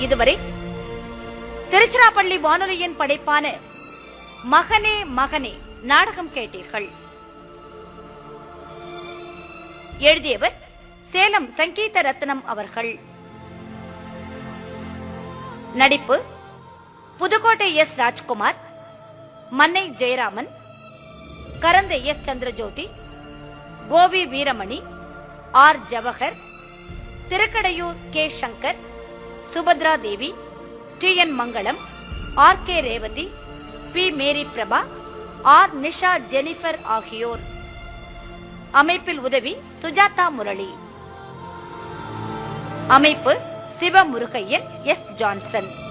இதுவரை திருச்சிராப்பள்ளி வானொலியின் படைப்பான மகனே மகனே நாடகம் கேட்டீர்கள் எழுதியவர் சேலம் சங்கீத ரத்னம் அவர்கள் நடிப்பு Pudukkottai S Rajkumar Mannai Jayaraman Karanthai S Chandrajothi Kovi Veeramani R Jawahar Thirukkadaiyur K Shankar Subhadra Devi T N Mangalam R K Revathi P Mary Prabha R Nisha Jennifer ஆகியோர் அமைப்பில் உதவி சுஜாதா முரளி அமைப்பு சிவமுருகையன் எஸ் ஜான்சன்